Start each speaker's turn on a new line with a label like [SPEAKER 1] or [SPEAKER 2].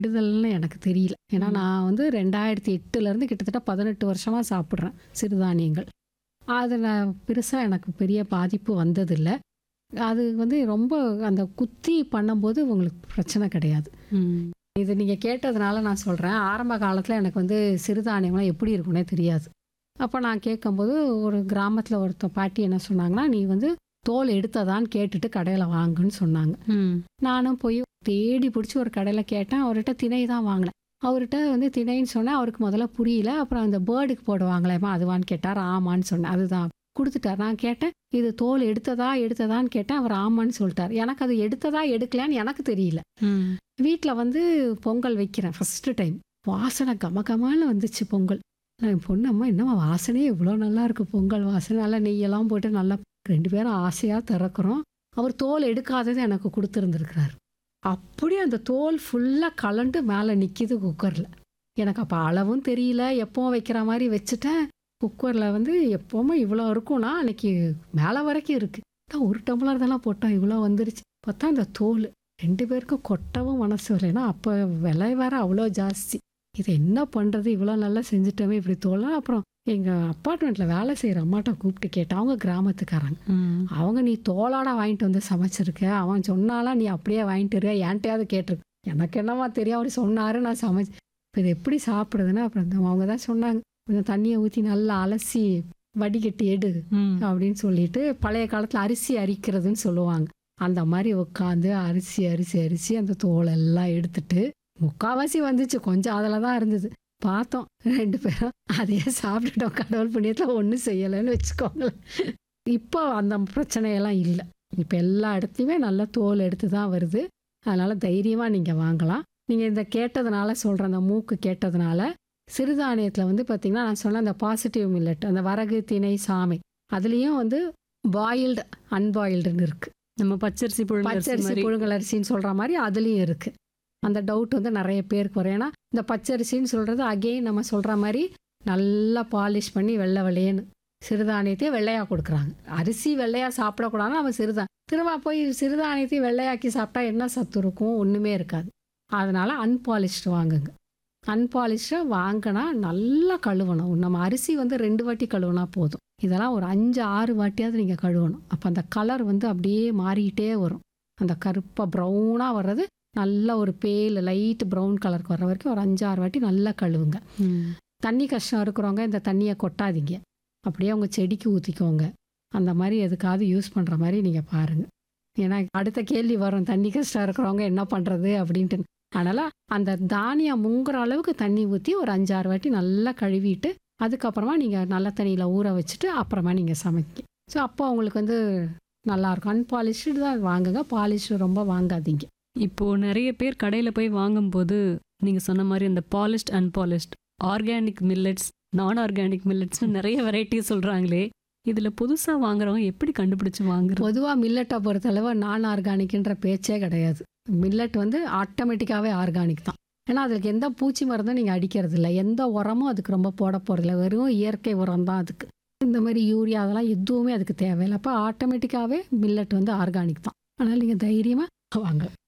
[SPEAKER 1] விடுதல்னு எனக்கு தெரியல ஏன்னா நான் வந்து ரெண்டாயிரத்தி எட்டுலேருந்து கிட்டத்தட்ட பதினெட்டு வருஷமாக சாப்பிட்றேன் சிறுதானியங்கள் அதில் பெருசாக எனக்கு பெரிய பாதிப்பு வந்ததில்லை அது வந்து ரொம்ப அந்த குத்தி பண்ணும்போது உங்களுக்கு பிரச்சனை கிடையாது
[SPEAKER 2] ம்.
[SPEAKER 1] இது நீங்கள் கேட்டதுனால நான் சொல்கிறேன் ஆரம்ப காலத்தில் எனக்கு வந்து சிறுதானியம்லாம் எப்படி இருக்கும்னே தெரியாது அப்போ நான் கேட்கும்போது ஒரு கிராமத்தில் ஒருத்த பாட்டி என்ன சொன்னாங்கன்னா நீ வந்து தோல் எடுத்ததான்னு கேட்டுட்டு கடையில் வாங்குன்னு சொன்னாங்க
[SPEAKER 2] ம்.
[SPEAKER 1] நானும் போய் தேடி பிடிச்சி ஒரு கடையில் கேட்டேன் அவர்கிட்ட திணை தான் வாங்கினேன் அவர்கிட்ட வந்து திணைன்னு சொன்னேன் அவருக்கு முதல்ல புரியல அப்புறம் அந்த பேர்டுக்கு போடுவாங்களேம்மா அதுவான்னு கேட்டார் ஆமான்னு சொன்னேன் அதுதான் கொடுத்துட்டார் நான் கேட்டேன் இது தோல் எடுத்ததா எடுத்ததான்னு கேட்டேன் அவர் ஆமான்னு சொல்லிட்டார் எனக்கு அது எடுத்ததா எடுக்கலான்னு எனக்கு தெரியல
[SPEAKER 2] ம்.
[SPEAKER 1] வீட்டில் வந்து பொங்கல் வைக்கிறேன் ஃபஸ்ட்டு டைம் வாசனை கம கமான்னு வந்துச்சு பொங்கல் நான் என் பொண்ணு அம்மா என்னம்மா வாசனையே இவ்வளோ நல்லா இருக்கு பொங்கல் வாசனை நல்லா நெய்யெல்லாம் போட்டு நல்லா ரெண்டு பேரும் ஆசையாக திறக்கிறோம் அவர் தோல் எடுக்காதது எனக்கு கொடுத்துருந்துருக்கிறார் அப்படியே அந்த தோல் ஃபுல்லாக கலண்டு மேலே நிற்கிது குக்கரில் எனக்கு அப்போ அளவும் தெரியல எப்போ வைக்கிற மாதிரி வச்சுட்டேன் குக்கரில் வந்து எப்போவுமே இவ்வளோ இருக்கும்னா அன்னைக்கு மேலே வரைக்கும் இருக்குது நான் ஒரு டம்ளர் தானே போட்டோம் இவ்வளோ வந்துருச்சு பார்த்தா இந்த தோல் ரெண்டு பேருக்கும் கொட்டவும் மனசு வரலைன்னா அப்போ விலை வேற அவ்வளோ ஜாஸ்தி இது என்ன பண்ணுறது இவ்வளோ நல்லா செஞ்சுட்டோமே இப்படி தோலாம் அப்புறம் எங்கள் அப்பார்ட்மெண்ட்டில் வேலை செய்கிற அம்மாட்ட கூப்பிட்டு கேட்டேன் அவங்க கிராமத்துக்காரங்க
[SPEAKER 2] ம்.
[SPEAKER 1] அவங்க நீ தோலாட வாங்கிட்டு வந்து சமைச்சிருக்க அவன் சொன்னாலாம் நீ அப்படியே வாங்கிட்டு இருக்க என்கிட்டயாவது கேட்டிருக்க எனக்கு என்னவா தெரியும் அவர் சொன்னாரு நான் சமைச்சு இப்போ இது எப்படி சாப்பிடுதுன்னா அப்புறம் இந்த அவங்க தான் சொன்னாங்க கொஞ்சம் தண்ணியை ஊற்றி நல்லா அலசி வடிகட்டி எடு
[SPEAKER 2] ம்.
[SPEAKER 1] அப்படின்னு சொல்லிட்டு பழைய காலத்தில் அரிசி அரிக்கிறதுன்னு சொல்லுவாங்க அந்த மாதிரி உட்காந்து அரிசி அரிசி அரிசி அந்த தோலெல்லாம் எடுத்துட்டு முக்காவாசி வந்துச்சு கொஞ்சம் அதில் தான் இருந்தது பார்த்தோம் ரெண்டு பேரும் அதையே சாப்பிட்டுட்டோம் கடவுள் புண்ணியத்தில் ஒன்றும் செய்யலைன்னு வச்சுக்கோங்களேன் இப்போ அந்த பிரச்சனையெல்லாம் இல்லை இப்போ எல்லா இடத்துலையுமே நல்ல தோல் எடுத்து தான் வருது அதனால் தைரியமாக நீங்கள் வாங்கலாம் நீங்கள் இந்த கேட்டதுனால சொல்கிறேன் அந்த மூக்கு கேட்டதுனால சிறுதானியத்தில் வந்து பார்த்திங்கன்னா நான் சொன்ன அந்த பாசிட்டிவ் மில்லட் அந்த வரகு திணை சாமை அதுலேயும் வந்து பாயில்டு அன்பாயில்டுன்னு இருக்குது
[SPEAKER 2] நம்ம பச்சரிசி புழுங்கல் அரிசி
[SPEAKER 1] பச்சரிசி
[SPEAKER 2] மாதிரி.
[SPEAKER 1] புழுங்கல் அரிசின்னு சொல்கிற மாதிரி அதுலேயும் இருக்குது அந்த டவுட் வந்து நிறைய பேருக்கு வரும் ஏன்னா இந்த பச்சரிசின்னு சொல்கிறது அகெயின் நம்ம சொல்கிற மாதிரி நல்லா பாலிஷ் பண்ணி வெள்ளை வெள்ளையன்னு சிறுதானியத்தையும் வெள்ளையாக கொடுக்குறாங்க அரிசி வெள்ளையாக சாப்பிடக்கூடாதுன்னு அவன் சிறுதான் திரும்ப போய் சிறுதானியத்தையும் வெள்ளையாக்கி சாப்பிட்டா என்ன சத்து இருக்கும் ஒன்றுமே இருக்காது அதனால் அன்பாலிஷ்டு வாங்குங்க அன்பாலிஷ்டை வாங்கினா நல்லா கழுவணும் நம்ம அரிசி வந்து ரெண்டு வாட்டி கழுவுனா போதும் இதெல்லாம் ஒரு அஞ்சு ஆறு வாட்டியாவது நீங்கள் கழுவணும் அப்போ அந்த கலர் வந்து அப்படியே மாறிக்கிட்டே வரும் அந்த கருப்பாக ப்ரௌனாக வர்றது நல்ல ஒரு பேல் லைட் ப்ரௌன் கலருக்கு வர்ற வரைக்கும் ஒரு அஞ்சு ஆறு வாட்டி நல்லா கழுவுங்க
[SPEAKER 2] ம்.
[SPEAKER 1] தண்ணி கஷ்டம் இருக்கிறவங்க இந்த தண்ணியை கொட்டாதீங்க அப்படியே உங்கள் செடிக்கு ஊற்றிக்கோங்க அந்த மாதிரி எதுக்காவது யூஸ் பண்ணுற மாதிரி நீங்கள் பாருங்கள் ஏன்னா அடுத்த கேள்வி வரும் தண்ணி கஷ்டம் இருக்கிறவங்க என்ன பண்ணுறது அப்படின்ட்டு அதனால் அந்த தானியம் முங்குற அளவுக்கு தண்ணி ஊற்றி ஒரு அஞ்சாறு வாட்டி நல்லா கழுவிட்டு அதுக்கப்புறமா நீங்கள் நல்ல தண்ணியில் ஊற வச்சுட்டு அப்புறமா நீங்கள் சமைக்க ஸோ அப்போ உங்களுக்கு வந்து நல்லாயிருக்கும் அன்பாலிஷ்டு தான் வாங்குங்க பாலிஷ்டு ரொம்ப வாங்காதீங்க
[SPEAKER 2] இப்போ நிறைய பேர் கடையில போய் வாங்கும்போது நீங்க சொன்ன மாதிரி அந்த பாலிஷ்ட் அன்பாலிஷ்ட் ஆர்கானிக் மில்லட்ஸ் நான் ஆர்கானிக் மில்லட்ஸ் நிறைய வெரைட்டி சொல்றாங்களே இதுல புதுசா வாங்குறவங்க எப்படி கண்டுபிடிச்சு வாங்குறது
[SPEAKER 1] பொதுவாக மில்லட்டை பொறுத்தளவு நான் ஆர்கானிக்ன்ற பேச்சே கிடையாது மில்லட் வந்து ஆட்டோமேட்டிக்காகவே ஆர்கானிக் தான் ஏன்னா அதுக்கு எந்த பூச்சி மருந்தும் நீங்கள் அடிக்கிறது இல்லை எந்த உரமும் அதுக்கு ரொம்ப போட போகிறதில்ல வெறும் இயற்கை உரம் தான் அதுக்கு இந்த மாதிரி யூரியா அதெல்லாம் எதுவுமே அதுக்கு தேவையில்லை அப்போ ஆட்டோமேட்டிக்காகவே மில்லட் வந்து ஆர்கானிக் தான் அதனால் நீங்கள் தைரியமாக வாங்க